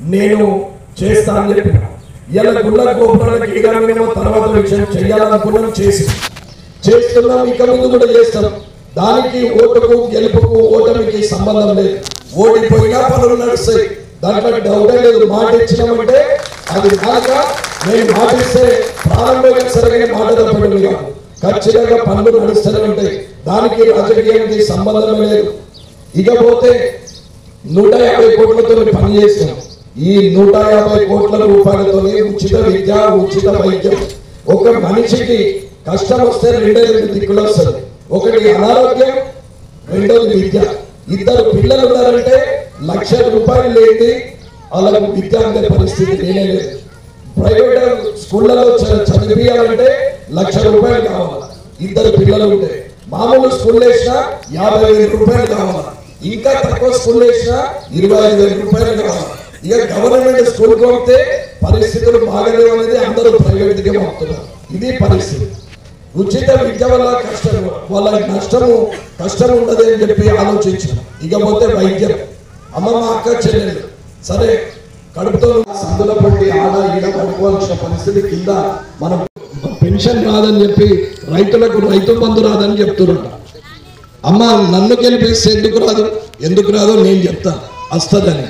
నేను చేస్తా అని చెప్పిన ఇలా గుళ్ళ గోపురాలకు ఏదైనా తర్వాత విషయం చేయాలనుకున్నాం చేసి చేస్తున్నాం ఇక ముందు కూడా చేస్తాం దానికి ఓటుకు గెలుపుకు ఓటమికి సంబంధం లేదు ఓడిపోయినా పనులు నడుస్తాయి దాంట్లో డౌటే లేదు మాట ఇచ్చినామంటే అది కాక మేము మాట ఇస్తే ప్రారంభంగా సరిగ్గా మాట తప్పడం కాదు ఖచ్చితంగా పనులు నడుస్తూనే ఉంటాయి దానికి రాజకీయానికి సంబంధమే లేదు ఇకపోతే నూట యాభై కోట్లతో పని చేస్తాం ఈ నూట యాభై కోట్ల రూపాయలతో ఉచిత విద్య ఉచిత వైద్యం ఒక మనిషికి కష్టం వస్తే రెండే రెండు దిక్కులు వస్తుంది ఒకటి అనారోగ్యం రెండోది విద్య ఇద్దరు పిల్లలు ఉన్నారంటే లక్ష రూపాయలు లేని వాళ్ళకు విద్య అందే పరిస్థితి లేనే లేదు ప్రైవేట్ స్కూళ్ళలో చ- చదివియాలంటే లక్ష రూపాయలు కావాలి ఇద్దరు పిల్లలు ఉంటే మామూలు స్కూల్ వేసినా యాభై వేల రూపాయలు కావాలి ఇంకా తక్కువ స్కూల్ వేసినా ఇరవై ఐదు వేల రూపాయలు కావాలి ఇక గవర్నమెంట్ స్కూల్ పోతే పరిస్థితులు బాగలేవు అనేది అందరూ ప్రైవేట్ గా పంపుతున్నారు ఇది పరిస్థితి ఉచిత విద్య వల్ల కష్టం వాళ్ళ నష్టము కష్టం ఉండదు అని చెప్పి ఆలోచించాను ఇకపోతే వైద్యం అమ్మ మా అక్క చెల్లెలు సరే కడుపుతో సందుల పట్టి ఆడ ఈడ పడుకోవాల్సిన పరిస్థితి కింద మనం పెన్షన్ రాదని చెప్పి రైతులకు రైతు బంధు రాదని చెప్తున్నారు అమ్మ నన్ను గెలిపిస్తే ఎందుకు రాదు ఎందుకు రాదో నేను చెప్తా వస్తుందని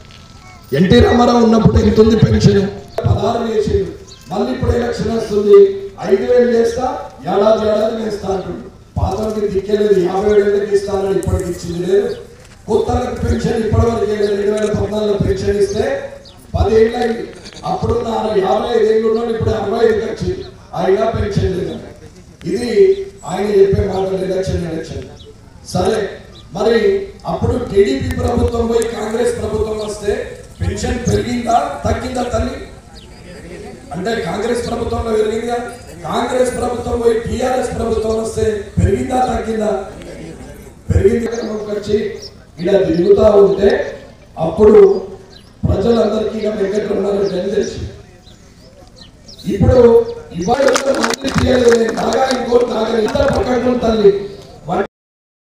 ఎన్టీ రామారావు ఉన్నప్పుడు ఎంత ఉంది పెన్షన్ పదహారు చేసిండు మళ్ళీ ఇప్పుడు ఎలక్షన్ వస్తుంది ఐదు వేలు చేస్తా ఏడాది ఏడాది వేస్తా అంటుండు పాతకి దిక్కేలేదు యాభై వేలకి ఇస్తానని ఇప్పటికి ఇచ్చింది లేదు కొత్తలకు పెన్షన్ ఇప్పటివరకు ఏడు రెండు వేల పద్నాలుగులో పెన్షన్ ఇస్తే పదేళ్ళు అయింది అప్పుడు నా యాభై ఐదు ఏళ్ళు ఉన్నాడు ఇప్పుడు అరవై ఐదు వచ్చింది అయినా పెన్షన్ లేదు ఇది ఆయన చెప్పే మాటలు ఎలక్షన్ ఎలక్షన్ సరే మరి అప్పుడు టీడీపీ ప్రభుత్వం పోయి కాంగ్రెస్ ప్రభుత్వం వస్తే పెన్షన్ పెరిగిందా తగ్గిందా తల్లి అంటే కాంగ్రెస్ ప్రభుత్వంలో పెరిగిందా కాంగ్రెస్ ప్రభుత్వం పోయి టిఆర్ఎస్ ప్రభుత్వం వస్తే పెరిగిందా తగ్గిందా పెరిగింది క్రమంకి వచ్చి ఇలా తిరుగుతా ఉంటే అప్పుడు ప్రజలందరికీ ఇక వెంకటరమణారెడ్డి అని తెలిసి ఇప్పుడు ఇవాళ మంత్రి తీయలేదు నాగా ఇంకోటి నాగా ఇద్దరు పక్కన తల్లి